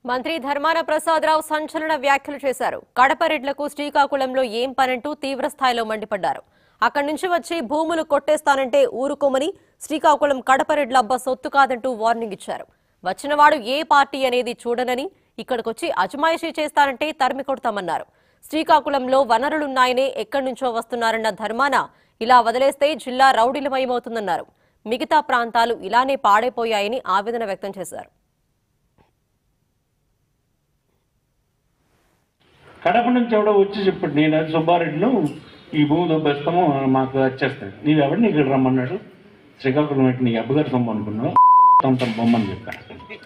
మంత్రి ధర్మాన ప్రసాదరావు సంచలన వ్యాఖ్యలు చేశారు కడప రెడ్లకు శ్రీకాకుళంలో ఏం పనంటూ తీవ్ర స్థాయిలో మండిపడ్డారు అక్కడి నుంచి వచ్చి భూములు కొట్టేస్తానంటే ఊరుకోమని శ్రీకాకుళం కడప రెడ్ల అబ్బ సొత్తు కాదంటూ వార్నింగ్ ఇచ్చారు వచ్చినవాడు ఏ పార్టీ అనేది చూడనని ఇక్కడికొచ్చి అజమాయిషీ చేస్తానంటే తరిమి కొడతామన్నారు శ్రీకాకుళంలో వనరులున్నాయనే ఎక్కడి నుంచో వస్తున్నారన్న ధర్మాన ఇలా వదిలేస్తే జిల్లా రౌడీలమయమవుతుందన్నారు మిగతా ప్రాంతాలు ఇలానే పాడైపోయాయని ఆవేదన వ్యక్తం చేశారు కడప నుంచి ఎవడో వచ్చి చెప్పాడు నేను అది సుబ్బారెడ్డిను ఈ భూమి దొబ్బేస్తాము మాకు వచ్చేస్తాడు నీవెవడిని ఇక్కడ రమ్మన్నాడు శ్రీకాకుళం పెట్టి నీ అబ్బగారు సొమ్ము అనుకున్నావు మొత్తం బొమ్మని చెప్పాను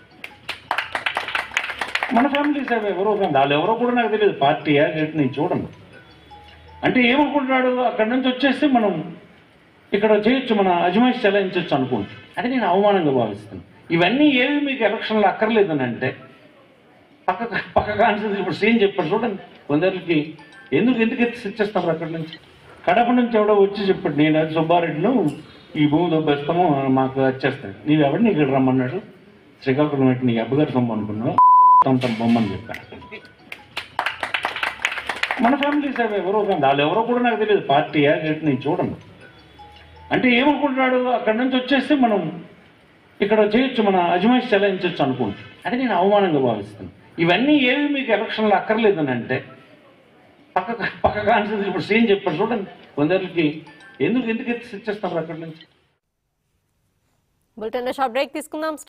మన ఫ్యామిలీ సేవ ఎవరో కాదు వాళ్ళు ఎవరో కూడా నాకు తెలియదు పార్టీయా గేట్ నేను చూడను అంటే ఏమనుకుంటున్నాడు అక్కడి నుంచి వచ్చేస్తే మనం ఇక్కడ చేయొచ్చు మన అజమాయిష్ చెలాయించవచ్చు అనుకుంటాం అది నేను అవమానంగా భావిస్తాను ఇవన్నీ ఏవి మీకు ఎలక్షన్లు అక్కర్లేదని అంటే పక్క పక్క కాన్సెన్స్ ఇప్పుడు సేమ్ చెప్పారు చూడండి కొందరికి ఎందుకు ఎందుకు ఎత్తి ఇచ్చేస్తారు అక్కడి నుంచి కడప నుంచి ఎవడో వచ్చి చెప్పాడు నేను అది సుబ్బారెడ్డిను ఈ భూమి దొబ్బేస్తాము మాకు వచ్చేస్తాడు నీవెవడిని ఇక్కడ రమ్మన్నాడు శ్రీకాకుళం పెట్టి నీ అబ్బగారు సొమ్ము అనుకున్నావు మొత్తం బొమ్మని చెప్పాను మన ఫ్యామిలీ సేవ ఎవరో కాదు వాళ్ళు ఎవరో కూడా నాకు తెలియదు పార్టీయా గేట్ నేను చూడను అంటే ఏమనుకుంటున్నాడు అక్కడి నుంచి వచ్చేస్తే మనం ఇక్కడ చేయొచ్చు మన అజమాయిష్ చెలాయించవచ్చు అనుకుంటాం అది నేను అవమానంగా భావిస్తాను ఇవన్నీ ఏవి మీకు ఎలక్షన్లు అక్కర్లేదని అంటే పక్క పక్క కాన్సెన్స్ ఇప్పుడు సేమ్ చెప్పారు చూడండి కొందరికి ఎందుకు ఎందుకు ఎత్తి ఇచ్చేస్తారు అక్కడి నుంచి బులెటిన్ షార్ట్ బ్రేక్ తీసుకుందాం